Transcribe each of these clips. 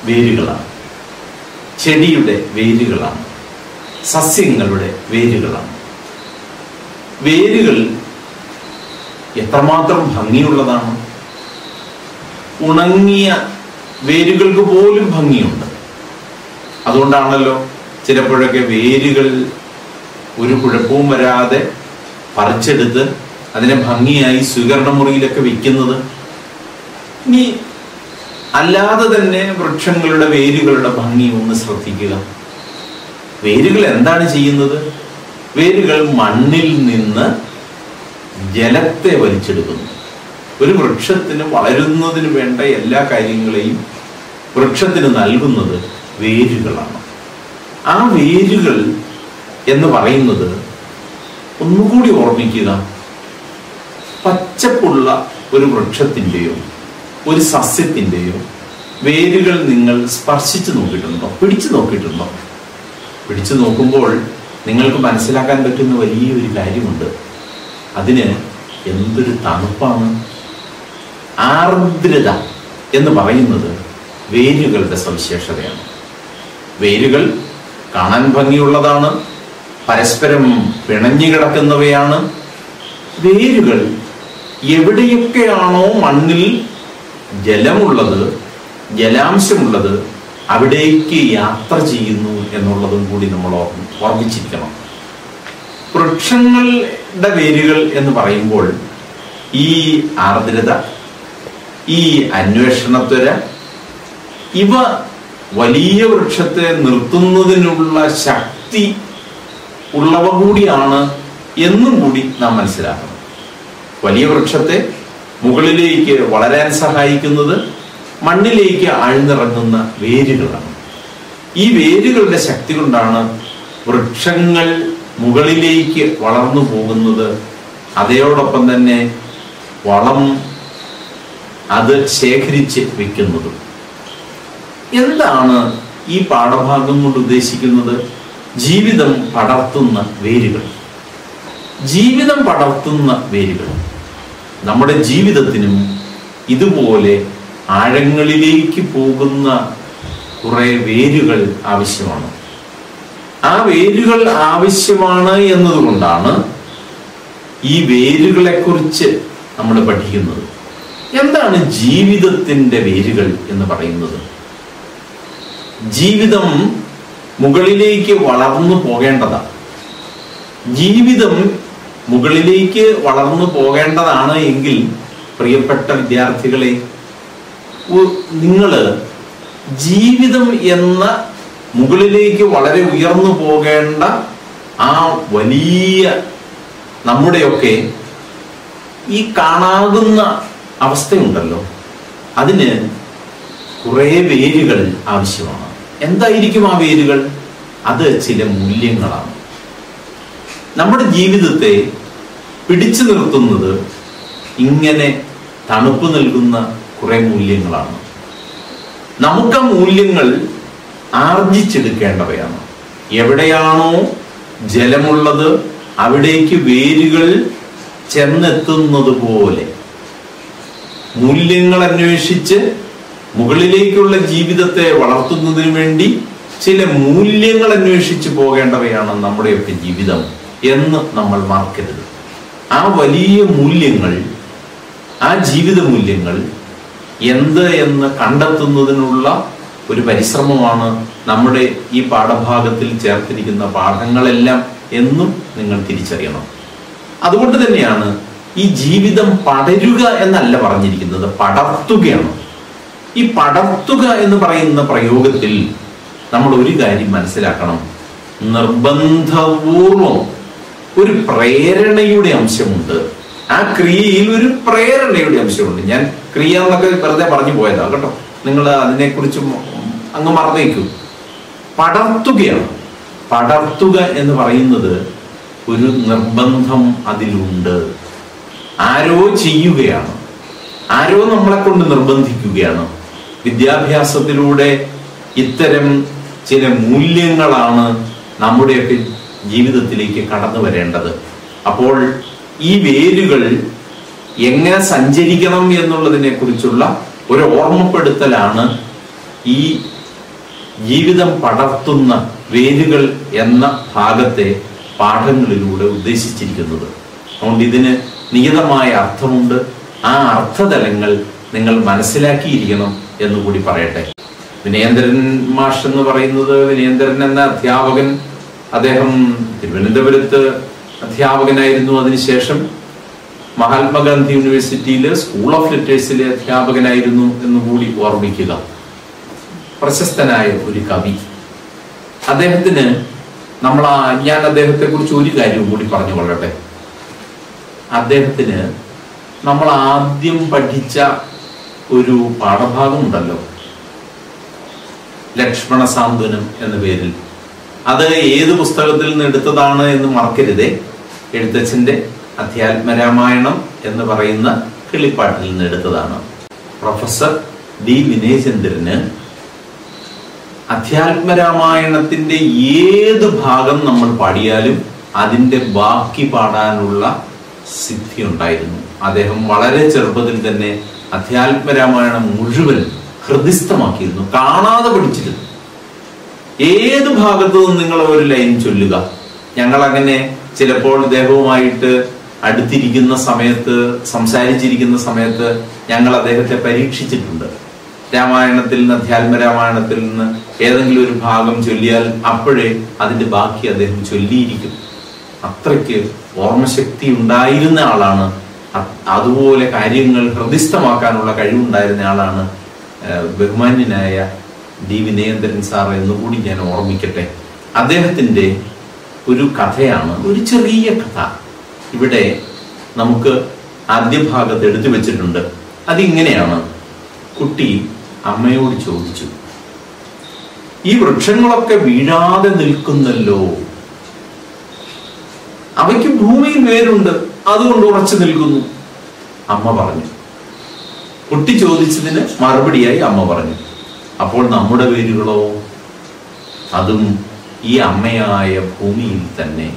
വേരുകളാണ് ചെടിയുടെ വേരുകളാണ് സസ്യങ്ങളുടെ വേരുകളാണ് വേരുകൾ എത്രമാത്രം ഭംഗിയുള്ളതാണ് ഉണങ്ങിയ വേരുകൾക്ക് പോലും ഭംഗിയുണ്ട് അതുകൊണ്ടാണല്ലോ ചിലപ്പോഴൊക്കെ വേരുകൾ ഒരു കുഴപ്പവും വരാതെ പറിച്ചെടുത്ത് അതിനെ ഭംഗിയായി സ്വീകരണ മുറിയിലൊക്കെ വെക്കുന്നത് ഇനി അല്ലാതെ തന്നെ വൃക്ഷങ്ങളുടെ വേരുകളുടെ ഭംഗി ഒന്ന് ശ്രദ്ധിക്കുക വേരുകൾ എന്താണ് ചെയ്യുന്നത് വേരുകൾ മണ്ണിൽ നിന്ന് ജലത്തെ വലിച്ചെടുക്കുന്നു ഒരു വൃക്ഷത്തിന് വളരുന്നതിന് വേണ്ട എല്ലാ കാര്യങ്ങളെയും വൃക്ഷത്തിന് നൽകുന്നത് വേരുകളാണ് ആ വേരുകൾ എന്ന് പറയുന്നത് ഒന്നുകൂടി ഓർമ്മിക്കുക പച്ചപ്പുള്ള ഒരു വൃക്ഷത്തിൻ്റെയോ ഒരു സസ്യത്തിൻ്റെയോ വേരുകൾ നിങ്ങൾ സ്പർശിച്ചു നോക്കിയിട്ടുണ്ടോ പിടിച്ചു നോക്കിയിട്ടുണ്ടോ പിടിച്ചു നോക്കുമ്പോൾ നിങ്ങൾക്ക് മനസ്സിലാക്കാൻ പറ്റുന്ന വലിയൊരു കാര്യമുണ്ട് അതിന് എന്തൊരു തണുപ്പാണ് ആർദ്രത എന്ന് പറയുന്നത് വേരുകളുടെ സവിശേഷതയാണ് വേരുകൾ കാണാൻ ഭംഗിയുള്ളതാണ് പരസ്പരം പിണഞ്ഞു കിടക്കുന്നവയാണ് വേരുകൾ എവിടെയൊക്കെയാണോ മണ്ണിൽ ജലമുള്ളത് ജലാംശമുള്ളത് അവിടേക്ക് യാത്ര ചെയ്യുന്നു എന്നുള്ളതും കൂടി നമ്മൾ ഓർമ്മ- ഓർമ്മിച്ചിരിക്കണം വൃക്ഷങ്ങളുടെ വേരുകൾ എന്ന് പറയുമ്പോൾ ഈ ആർദ്രത ഈ അന്വേഷണത്വര ഇവ വലിയ വൃക്ഷത്തെ നിർത്തുന്നതിനുള്ള ശക്തി ഉള്ളവ കൂടിയാണ് എന്നും കൂടി നാം മനസ്സിലാക്കണം വലിയ വൃക്ഷത്തെ മുകളിലേക്ക് വളരാൻ സഹായിക്കുന്നത് മണ്ണിലേക്ക് ആഴ്ന്നിറങ്ങുന്ന വേരുകളാണ് ഈ വേരുകളുടെ ശക്തി കൊണ്ടാണ് വൃക്ഷങ്ങൾ മുകളിലേക്ക് വളർന്നു പോകുന്നത് അതോടൊപ്പം തന്നെ വളം അത് ശേഖരിച്ച് വെക്കുന്നതും എന്താണ് ഈ പാഠഭാഗം കൊണ്ട് ഉദ്ദേശിക്കുന്നത് ജീവിതം പടർത്തുന്ന വേരുകൾ ജീവിതം പടർത്തുന്ന വേരുകൾ നമ്മുടെ ജീവിതത്തിനും ഇതുപോലെ ആഴങ്ങളിലേക്ക് പോകുന്ന കുറെ വേരുകൾ ആവശ്യമാണ് ആ വേരുകൾ ആവശ്യമാണ് എന്നതുകൊണ്ടാണ് ഈ വേരുകളെ കുറിച്ച് നമ്മൾ പഠിക്കുന്നത് എന്താണ് ജീവിതത്തിന്റെ വേരുകൾ എന്ന് പറയുന്നത് ജീവിതം മുകളിലേക്ക് വളർന്നു പോകേണ്ടതാണ് ജീവിതം മുകളിലേക്ക് വളർന്നു പോകേണ്ടതാണ് എങ്കിൽ പ്രിയപ്പെട്ട വിദ്യാർത്ഥികളെ നിങ്ങൾ ജീവിതം എന്ന മുകളിലേക്ക് വളരെ ഉയർന്നു പോകേണ്ട ആ വലിയ നമ്മുടെയൊക്കെ ഈ കാണാകുന്ന അവസ്ഥയുണ്ടല്ലോ അതിന് കുറേ വേരുകൾ ആവശ്യമാണ് എന്തായിരിക്കും ആ വേരുകൾ അത് ചില മൂല്യങ്ങളാണ് നമ്മുടെ ജീവിതത്തെ പിടിച്ചു നിർത്തുന്നത് ഇങ്ങനെ തണുപ്പ് നൽകുന്ന കുറെ മൂല്യങ്ങളാണ് നമുക്ക് ആ മൂല്യങ്ങൾ ആർജിച്ചെടുക്കേണ്ടവയാണ് എവിടെയാണോ ജലമുള്ളത് അവിടേക്ക് വേരുകൾ ചെന്നെത്തുന്നത് പോലെ മൂല്യങ്ങൾ അന്വേഷിച്ച് മുകളിലേക്കുള്ള ജീവിതത്തെ വളർത്തുന്നതിന് വേണ്ടി ചില മൂല്യങ്ങൾ അന്വേഷിച്ച് പോകേണ്ടവയാണ് നമ്മുടെയൊക്കെ ജീവിതം എന്ന് നമ്മൾ മറക്കരുത് ആ വലിയ മൂല്യങ്ങൾ ആ ജീവിത മൂല്യങ്ങൾ എന്ത് എന്ന് കണ്ടെത്തുന്നതിനുള്ള ഒരു പരിശ്രമമാണ് നമ്മുടെ ഈ പാഠഭാഗത്തിൽ ചേർത്തിരിക്കുന്ന പാഠങ്ങളെല്ലാം എന്നും നിങ്ങൾ തിരിച്ചറിയണം അതുകൊണ്ട് തന്നെയാണ് ഈ ജീവിതം പടരുക എന്നല്ല പറഞ്ഞിരിക്കുന്നത് പടർത്തുകയാണ് ഈ പടർത്തുക എന്ന് പറയുന്ന പ്രയോഗത്തിൽ നമ്മൾ ഒരു കാര്യം മനസ്സിലാക്കണം നിർബന്ധപൂർവം ഒരു പ്രേരണയുടെ അംശമുണ്ട് ആ ക്രിയയിൽ ഒരു പ്രേരണയുടെ അംശമുണ്ട് ഞാൻ ക്രിയ എന്നൊക്കെ വെറുതെ പറഞ്ഞു പോയതാ കേട്ടോ നിങ്ങൾ അതിനെക്കുറിച്ച് അങ്ങ് മറന്നേക്കൂ പടർത്തുകയാണ് പടർത്തുക എന്ന് പറയുന്നത് ഒരു നിർബന്ധം അതിലുണ്ട് ആരോ ചെയ്യുകയാണ് ആരോ നമ്മളെ കൊണ്ട് നിർബന്ധിക്കുകയാണ് വിദ്യാഭ്യാസത്തിലൂടെ ഇത്തരം ചില മൂല്യങ്ങളാണ് നമ്മുടെയൊക്കെ ജീവിതത്തിലേക്ക് കടന്നു വരേണ്ടത് അപ്പോൾ ഈ വേരുകൾ എങ്ങനെ സഞ്ചരിക്കണം എന്നുള്ളതിനെ കുറിച്ചുള്ള ഒരു ഓർമ്മപ്പെടുത്തലാണ് ഈ ജീവിതം പടർത്തുന്ന വേരുകൾ എന്ന ഭാഗത്തെ പാഠങ്ങളിലൂടെ ഉദ്ദേശിച്ചിരിക്കുന്നത് അതുകൊണ്ട് ഇതിന് നിയതമായ അർത്ഥമുണ്ട് ആ അർത്ഥതലങ്ങൾ നിങ്ങൾ മനസ്സിലാക്കിയിരിക്കണം എന്നുകൂടി പറയട്ടെ വിനയേന്ദ്രൻ മാഷ് എന്ന് പറയുന്നത് വിനയേന്ദ്രൻ എന്ന അധ്യാപകൻ അദ്ദേഹം തിരുവനന്തപുരത്ത് അധ്യാപകനായിരുന്നു അതിനുശേഷം മഹാത്മാഗാന്ധി യൂണിവേഴ്സിറ്റിയിലെ സ്കൂൾ ഓഫ് ലിറ്ററേഴ്സിലെ അധ്യാപകനായിരുന്നു എന്നുകൂടി ഓർമ്മിക്കുക പ്രശസ്തനായ ഒരു കവി അദ്ദേഹത്തിന് നമ്മൾ ആ ഞാൻ അദ്ദേഹത്തെ കുറിച്ച് ഒരു കാര്യം കൂടി പറഞ്ഞു കൊള്ളട്ടെ അദ്ദേഹത്തിന് നമ്മൾ ആദ്യം പഠിച്ച ഒരു പാഠഭാഗം ഉണ്ടല്ലോ ലക്ഷ്മണ സാന്ത്വനം എന്ന പേരിൽ അത് ഏത് പുസ്തകത്തിൽ നിന്ന് എടുത്തതാണ് എന്ന് മറക്കരുതേ എഴുത്തച്ഛന്റെ അധ്യാത്മരാമായണം എന്ന് പറയുന്ന കിളിപ്പാട്ടിൽ നിന്ന് എടുത്തതാണ് പ്രൊഫസർ ഡി വിനയചന്ദ്രന് അധ്യാത്മരാമായണത്തിന്റെ ഏത് ഭാഗം നമ്മൾ പാടിയാലും അതിന്റെ ബാക്കി പാടാനുള്ള സിദ്ധി ഉണ്ടായിരുന്നു അദ്ദേഹം വളരെ ചെറുപ്പത്തിൽ തന്നെ അധ്യാത്മരാമായണം മുഴുവൻ ഹൃദിസ്ഥമാക്കിയിരുന്നു കാണാതെ പഠിച്ചിരുന്നു ഏത് ഭാഗത്തു നിന്നും നിങ്ങൾ ഒരു ലൈൻ ചൊല്ലുക ഞങ്ങൾ അങ്ങനെ ചിലപ്പോൾ ഇദ്ദേഹവുമായിട്ട് അടുത്തിരിക്കുന്ന സമയത്ത് സംസാരിച്ചിരിക്കുന്ന സമയത്ത് ഞങ്ങൾ അദ്ദേഹത്തെ പരീക്ഷിച്ചിട്ടുണ്ട് രാമായണത്തിൽ നിന്ന് അധ്യാത്മ രാമായണത്തിൽ നിന്ന് ഏതെങ്കിലും ഒരു ഭാഗം ചൊല്ലിയാൽ അപ്പോഴേ അതിന്റെ ബാക്കി അദ്ദേഹം ചൊല്ലിയിരിക്കും അത്രയ്ക്ക് ഓർമ്മശക്തി ഉണ്ടായിരുന്ന ആളാണ് അ- അതുപോലെ കാര്യങ്ങൾ ഹൃദിസ്ഥമാക്കാനുള്ള കഴിവുണ്ടായിരുന്ന ആളാണ് ഏഹ്, ബഹുമാന്യനായ ഡി വിനയേന്ദ്രൻ സാർ എന്നുകൂടി ഞാൻ ഓർമ്മിക്കട്ടെ അദ്ദേഹത്തിന്റെ ഒരു കഥയാണ് ഒരു ചെറിയ കഥ ഇവിടെ നമുക്ക് ആദ്യ ഭാഗത്ത് എടുത്തു വെച്ചിട്ടുണ്ട് അതിങ്ങനെയാണ് കുട്ടി അമ്മയോട് ചോദിച്ചു ഈ വൃക്ഷങ്ങളൊക്കെ വീഴാതെ നിൽക്കുന്നല്ലോ അവയ്ക്ക് ഭൂമിയിൽ വേരുണ്ട് അതുകൊണ്ട് ഉറച്ചു നിൽക്കുന്നു അമ്മ പറഞ്ഞു കുട്ടി ചോദിച്ചതിന് മറുപടിയായി അമ്മ പറഞ്ഞു അപ്പോൾ നമ്മുടെ വേരുകളോ അതും ഈ അമ്മയായ ഭൂമിയിൽ തന്നെ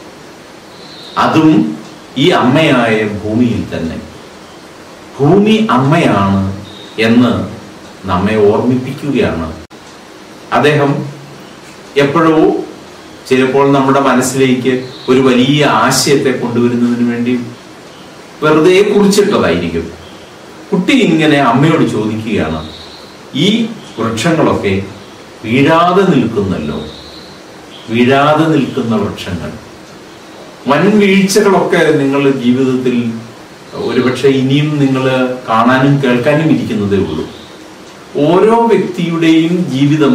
അതും ഈ അമ്മയായ ഭൂമിയിൽ തന്നെ ഭൂമി അമ്മയാണ് എന്ന് നമ്മെ ഓർമ്മിപ്പിക്കുകയാണ് അദ്ദേഹം എപ്പോഴോ ചിലപ്പോൾ നമ്മുടെ മനസ്സിലേക്ക് ഒരു വലിയ ആശയത്തെ കൊണ്ടുവരുന്നതിന് വേണ്ടി വെറുതെ കുറിച്ചിട്ടതായിരിക്കും കുട്ടി ഇങ്ങനെ അമ്മയോട് ചോദിക്കുകയാണ് ഈ വൃക്ഷങ്ങളൊക്കെ വീഴാതെ നിൽക്കുന്നല്ലോ വീഴാതെ നിൽക്കുന്ന വൃക്ഷങ്ങൾ വൻ വീഴ്ചകളൊക്കെ നിങ്ങളുടെ ജീവിതത്തിൽ ഒരുപക്ഷെ ഇനിയും നിങ്ങൾ കാണാനും കേൾക്കാനും ഇരിക്കുന്നതേ ഉള്ളൂ ഓരോ വ്യക്തിയുടെയും ജീവിതം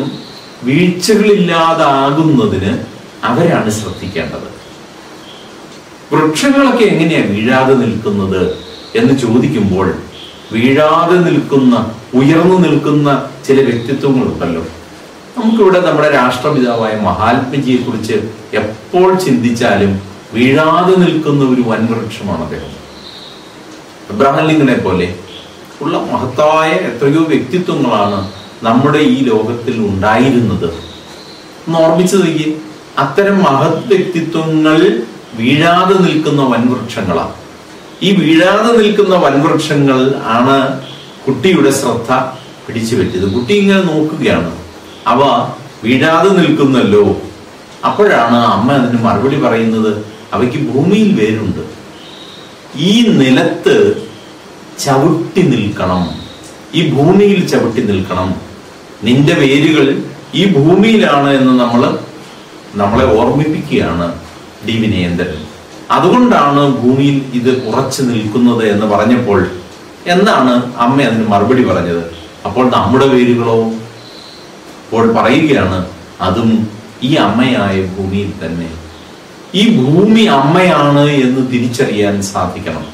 വീഴ്ചകളില്ലാതാകുന്നതിന് അവരാണ് ശ്രദ്ധിക്കേണ്ടത് വൃക്ഷങ്ങളൊക്കെ എങ്ങനെയാ വീഴാതെ നിൽക്കുന്നത് എന്ന് ചോദിക്കുമ്പോൾ വീഴാതെ നിൽക്കുന്ന ഉയർന്നു നിൽക്കുന്ന ചില വ്യക്തിത്വങ്ങളുണ്ടല്ലോ നമുക്കിവിടെ നമ്മുടെ രാഷ്ട്രപിതാവായ മഹാത്മജിയെ കുറിച്ച് എപ്പോൾ ചിന്തിച്ചാലും വീഴാതെ നിൽക്കുന്ന ഒരു വൻവൃക്ഷമാണ് അദ്ദേഹം അബ്രഹാം ലിങ്കനെ പോലെ ഉള്ള മഹത്തായ എത്രയോ വ്യക്തിത്വങ്ങളാണ് നമ്മുടെ ഈ ലോകത്തിൽ ഉണ്ടായിരുന്നത് ഒന്ന് ഓർമ്മിച്ചു നോക്കി അത്തരം മഹത് വ്യക്തിത്വങ്ങൾ വീഴാതെ നിൽക്കുന്ന വൻവൃക്ഷങ്ങളാണ് ഈ വീഴാതെ നിൽക്കുന്ന വൻവൃക്ഷങ്ങൾ ആണ് കുട്ടിയുടെ ശ്രദ്ധ പിടിച്ചു പറ്റിയത് കുട്ടി ഇങ്ങനെ നോക്കുകയാണ് അവ വീഴാതെ നിൽക്കുന്നല്ലോ അപ്പോഴാണ് അമ്മ അതിന് മറുപടി പറയുന്നത് അവയ്ക്ക് ഭൂമിയിൽ വേരുണ്ട് ഈ നിലത്ത് ചവിട്ടി നിൽക്കണം ഈ ഭൂമിയിൽ ചവിട്ടി നിൽക്കണം നിന്റെ വേരുകൾ ഈ ഭൂമിയിലാണ് എന്ന് നമ്മൾ നമ്മളെ ഓർമ്മിപ്പിക്കുകയാണ് ഡി വിനയേന്ദ്രൻ അതുകൊണ്ടാണ് ഭൂമിയിൽ ഇത് ഉറച്ചു നിൽക്കുന്നത് എന്ന് പറഞ്ഞപ്പോൾ എന്താണ് അമ്മ അതിന് മറുപടി പറഞ്ഞത് അപ്പോൾ നമ്മുടെ വേരുകളോ അപ്പോൾ പറയുകയാണ് അതും ഈ അമ്മയായ ഭൂമിയിൽ തന്നെ ഈ ഭൂമി അമ്മയാണ് എന്ന് തിരിച്ചറിയാൻ സാധിക്കണം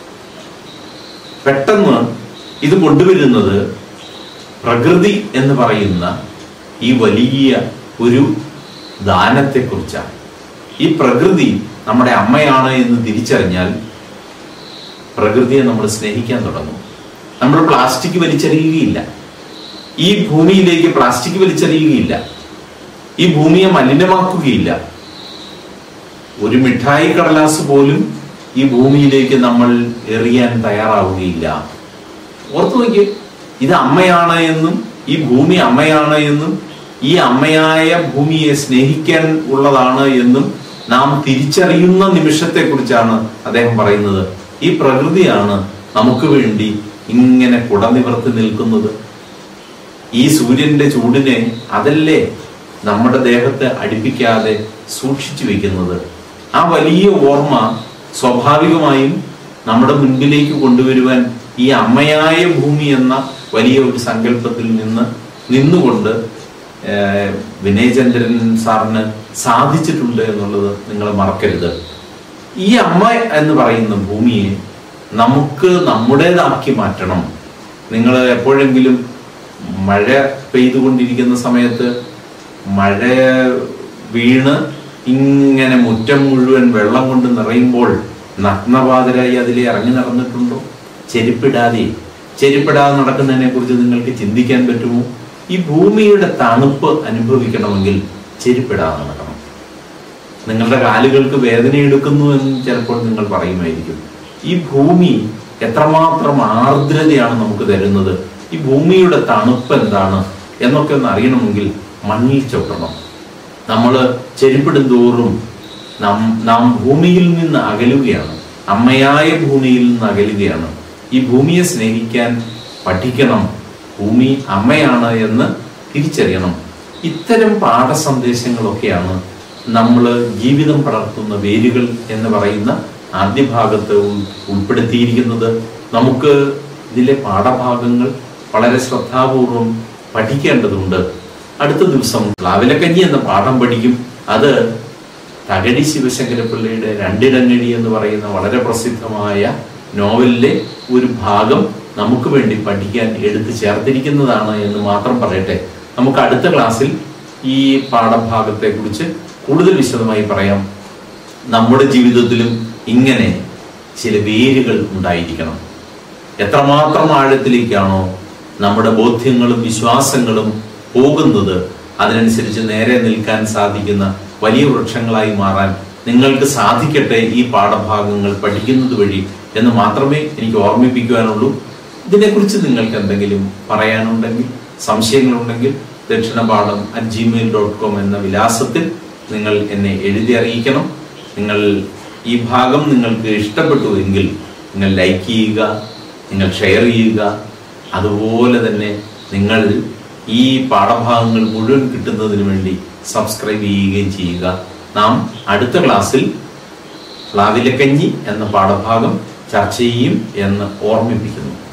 പെട്ടെന്ന് ഇത് കൊണ്ടുവരുന്നത് പ്രകൃതി എന്ന് പറയുന്ന ഈ വലിയ ഒരു ദാനത്തെക്കുറിച്ചാണ് ഈ പ്രകൃതി നമ്മുടെ അമ്മയാണ് എന്ന് തിരിച്ചറിഞ്ഞാൽ പ്രകൃതിയെ നമ്മൾ സ്നേഹിക്കാൻ തുടങ്ങും നമ്മൾ പ്ലാസ്റ്റിക് വലിച്ചെറിയുകയില്ല ഈ ഭൂമിയിലേക്ക് പ്ലാസ്റ്റിക് വലിച്ചെറിയുകയില്ല ഈ ഭൂമിയെ മലിനമാക്കുകയില്ല ഒരു മിഠായി കടലാസ് പോലും ഈ ഭൂമിയിലേക്ക് നമ്മൾ എറിയാൻ തയ്യാറാവുകയില്ല ഓർത്തു നോക്കിയേ ഇത് അമ്മയാണ് എന്നും ഈ ഭൂമി അമ്മയാണ് എന്നും ഈ അമ്മയായ ഭൂമിയെ സ്നേഹിക്കാൻ ഉള്ളതാണ് എന്നും നാം തിരിച്ചറിയുന്ന നിമിഷത്തെ കുറിച്ചാണ് അദ്ദേഹം പറയുന്നത് ഈ പ്രകൃതിയാണ് നമുക്ക് വേണ്ടി ഇങ്ങനെ കുടനിവർത്തി നിൽക്കുന്നത് ഈ സൂര്യന്റെ ചൂടിനെ അതല്ലേ നമ്മുടെ ദേഹത്തെ അടുപ്പിക്കാതെ സൂക്ഷിച്ചു വെക്കുന്നത് ആ വലിയ ഓർമ്മ സ്വാഭാവികമായും നമ്മുടെ മുൻപിലേക്ക് കൊണ്ടുവരുവാൻ ഈ അമ്മയായ ഭൂമി എന്ന വലിയ ഒരു സങ്കല്പത്തിൽ നിന്ന് നിന്നുകൊണ്ട് ഏഹ്, വിനയചന്ദ്രൻ സാറിന് സാധിച്ചിട്ടുണ്ട് എന്നുള്ളത് നിങ്ങൾ മറക്കരുത് ഈ അമ്മ എന്ന് പറയുന്ന ഭൂമിയെ നമുക്ക് നമ്മുടേതാക്കി മാറ്റണം നിങ്ങൾ എപ്പോഴെങ്കിലും മഴ പെയ്തുകൊണ്ടിരിക്കുന്ന സമയത്ത് മഴ വീണ് ഇങ്ങനെ മുറ്റം മുഴുവൻ വെള്ളം കൊണ്ട് നിറയുമ്പോൾ നഗ്നപാതരായി അതിലെ ഇറങ്ങി നടന്നിട്ടുണ്ടോ ചെരുപ്പിടാതെ ചെരുപ്പിടാതെ നടക്കുന്നതിനെ കുറിച്ച് നിങ്ങൾക്ക് ചിന്തിക്കാൻ പറ്റുമോ ഈ ഭൂമിയുടെ തണുപ്പ് അനുഭവിക്കണമെങ്കിൽ ചെരുപ്പിടാതെ നടക്കണം നിങ്ങളുടെ കാലുകൾക്ക് വേദന എടുക്കുന്നു എന്ന് ചിലപ്പോൾ നിങ്ങൾ പറയുമായിരിക്കും ഈ ഭൂമി എത്രമാത്രം ആർദ്രതയാണ് നമുക്ക് തരുന്നത് ഈ ഭൂമിയുടെ തണുപ്പ് എന്താണ് എന്നൊക്കെ ഒന്ന് അറിയണമെങ്കിൽ മണ്ണിൽ ചവിട്ടണം നമ്മൾ ചെരുപ്പിടും തോറും നാം നാം ഭൂമിയിൽ നിന്ന് അകലുകയാണ് അമ്മയായ ഭൂമിയിൽ നിന്ന് അകലുകയാണ് ഈ ഭൂമിയെ സ്നേഹിക്കാൻ പഠിക്കണം ഭൂമി അമ്മയാണ് എന്ന് തിരിച്ചറിയണം ഇത്തരം പാഠസന്ദേശങ്ങളൊക്കെയാണ് നമ്മൾ ജീവിതം പടർത്തുന്ന വേരുകൾ എന്ന് പറയുന്ന ആദ്യ ഭാഗത്ത് ഉൾ- ഉൾപ്പെടുത്തിയിരിക്കുന്നത് നമുക്ക് ഇതിലെ പാഠഭാഗങ്ങൾ വളരെ ശ്രദ്ധാപൂർവം പഠിക്കേണ്ടതുണ്ട് അടുത്ത ദിവസം പ്ലാവിലക്കഞ്ഞി എന്ന പാഠം പഠിക്കും അത് തകഴി ശിവശങ്കരപ്പിള്ളയുടെ രണ്ടിടങ്ങഴി എന്ന് പറയുന്ന വളരെ പ്രസിദ്ധമായ നോവലിലെ ഒരു ഭാഗം നമുക്ക് വേണ്ടി പഠിക്കാൻ എടുത്തു ചേർത്തിരിക്കുന്നതാണ് എന്ന് മാത്രം പറയട്ടെ നമുക്ക് അടുത്ത ക്ലാസ്സിൽ ഈ പാഠഭാഗത്തെ കുറിച്ച് കൂടുതൽ വിശദമായി പറയാം നമ്മുടെ ജീവിതത്തിലും ഇങ്ങനെ ചില വേരുകൾ ഉണ്ടായിരിക്കണം എത്രമാത്രം ആഴത്തിലേക്കാണോ നമ്മുടെ ബോധ്യങ്ങളും വിശ്വാസങ്ങളും പോകുന്നത് അതിനനുസരിച്ച് നേരെ നിൽക്കാൻ സാധിക്കുന്ന വലിയ വൃക്ഷങ്ങളായി മാറാൻ നിങ്ങൾക്ക് സാധിക്കട്ടെ ഈ പാഠഭാഗങ്ങൾ പഠിക്കുന്നത് വഴി എന്ന് മാത്രമേ എനിക്ക് ഓർമ്മിപ്പിക്കുവാനുള്ളൂ ഇതിനെക്കുറിച്ച് നിങ്ങൾക്ക് എന്തെങ്കിലും പറയാനുണ്ടെങ്കിൽ സംശയങ്ങളുണ്ടെങ്കിൽ Dakshinapadam at Gmail dot com എന്ന വിലാസത്തിൽ നിങ്ങൾ എന്നെ എഴുതി അറിയിക്കണം നിങ്ങൾ ഈ ഭാഗം നിങ്ങൾക്ക് ഇഷ്ടപ്പെട്ടു എങ്കിൽ നിങ്ങൾ ലൈക്ക് ചെയ്യുക നിങ്ങൾ ഷെയർ ചെയ്യുക അതുപോലെ തന്നെ നിങ്ങൾ ഈ പാഠഭാഗങ്ങൾ മുഴുവൻ കിട്ടുന്നതിന് വേണ്ടി സബ്സ്ക്രൈബ് ചെയ്യുകയും ചെയ്യുക നാം അടുത്ത ക്ലാസ്സിൽ പ്ലാവിലക്കഞ്ഞി എന്ന പാഠഭാഗം ചർച്ച ചെയ്യും എന്ന് ഓർമ്മിപ്പിക്കുന്നു